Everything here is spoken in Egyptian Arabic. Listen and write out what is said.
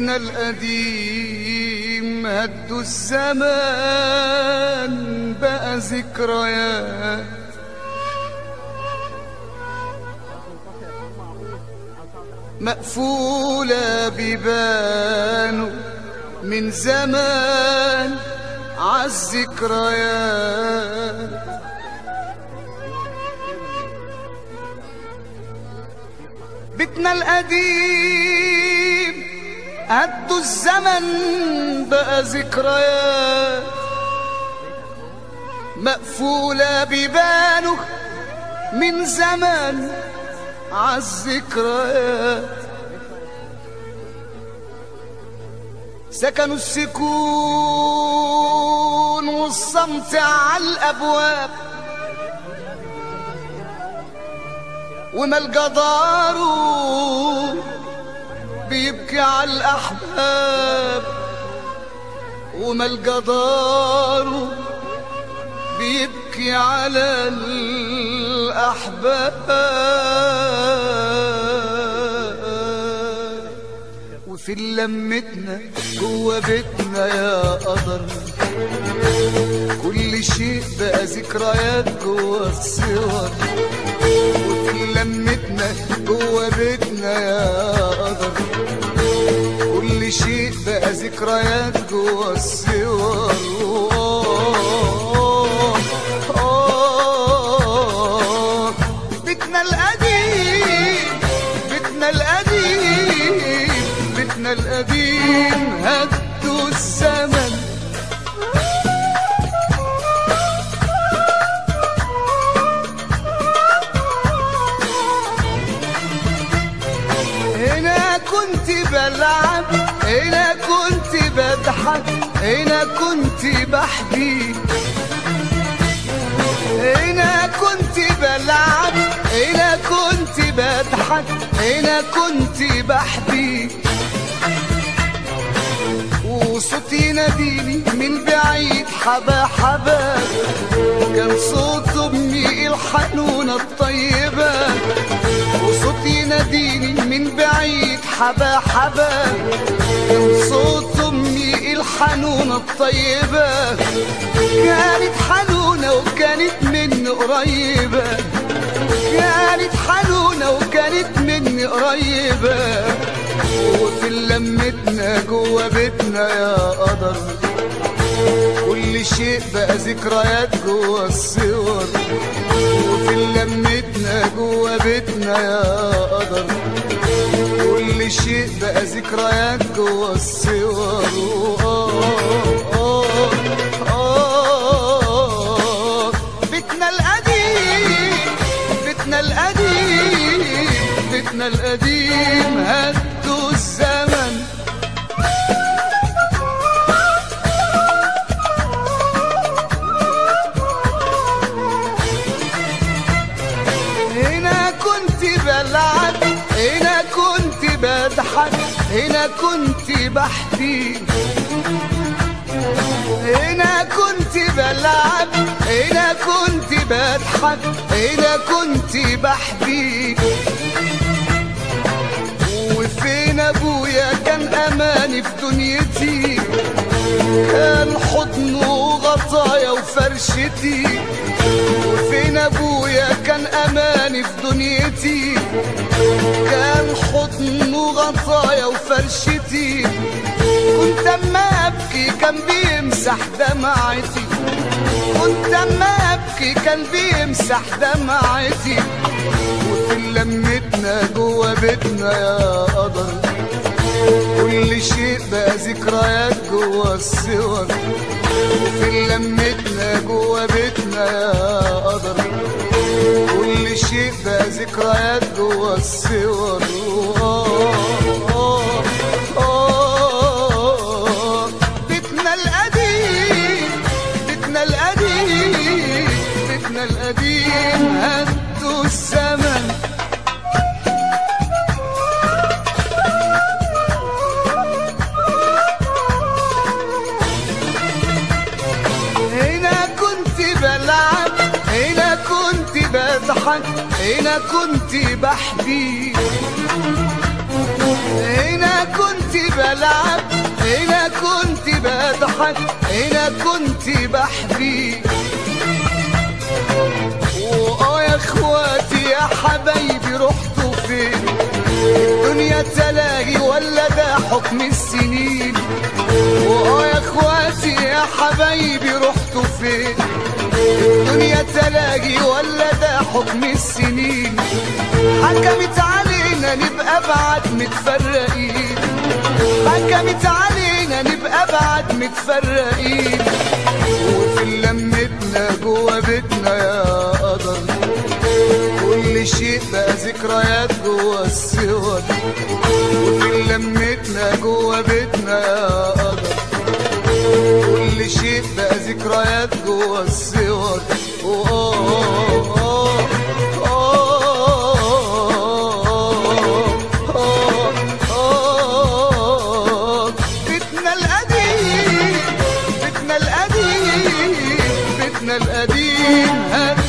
بيتنا القديم هدوا الزمان بقى ذكريات مقفولة بيبانه من زمان عالذكريات بيتنا القديم هدوا الزمن بقى ذكريات مقفولة بيبانه من زمان عالذكريات سكنوا السكون والصمت على الابواب وما الجدار بيبكي على الاحباب وما الجدار بيبكي على الاحباب وفي لمتنا جوا بيتنا يا قدر كل شيء بقى ذكريات جوا الصور وفي لمتنا جوا بيتنا يا قدر كل شيء بقى ذكريات جوا الصور آه، آه، بيتنا القديم بيتنا القديم بيتنا القديم هدوا الزمن هنا كنت بلعب هنا كنت بضحك هنا كنت بحكي هنا كنت بلعب هنا كنت بضحك هنا كنت بحكي وصوتي يناديني من بعيد حبا حبا كان صوت امي الحنونة الطيبة وصوتي يناديني من بعيد حبا حبا كان صوت امي الحنونة الطيبة كانت حنونة وكانت مني قريبة كانت حنونة وكانت مني قريبة وفي لمتنا جوا بيتنا يا قدر كل شيء بقى ذكريات جوا الصور وفي لمتنا جوا بيتنا يا قدر كل شيء بقى ذكريات جوا الصور آه، آه، آه، بيتنا القديم بيتنا القديم بيتنا القديم هدوا الزمن هنا كنت بلعب هنا كنت بضحك هنا كنت بحكي هنا كنت بلعب هنا كنت بضحك هنا كنت بحكي وفين ابويا كان اماني في دنيتي كان حضنه غطايا وفرشتي وفين ابويا كان اماني في دنيتي كان حضنه غطايا وفرشتي كنت اما ابكي كان بيمسح دمعتي كنت اما ابكي كان بيمسح دمعتي وفي لمتنا جوا بيتنا يا قدر كل شيء بقى ذكريات جوا الصور وفي لمتنا جوا بيتنا يا قدر كل شيء بقى ذكريات جوا الصور آه، آه، آه، بيتنا القديم بيتنا القديم بيتنا القديم هدوا الزمن هنا كنت بلعب هنا كنت بضحك هنا كنت بحكي هنا كنت بلعب هنا كنت بضحك هنا كنت بحبي واه يا اخواتي يا حبايبي رحتوا فين الدنيا تلاهي ولا ده حكم السنين واه يا اخواتي يا حبايبي رحتوا فين الدنيا تلاهي ولا ده حكم السنين حكمت علينا نبقى بعد متفرقين حكمت علينا نبقى بعد متفرقين وفي لمتنا جوا بيتنا يا قدر كل شيء بقى ذكريات جوا الصور وفي لمتنا جوا بيتنا يا قدر كل شيء بقى ذكريات جوا الصور وآه آه آه آه بيتنا القديم بيتنا القديم بيتنا القديم هذا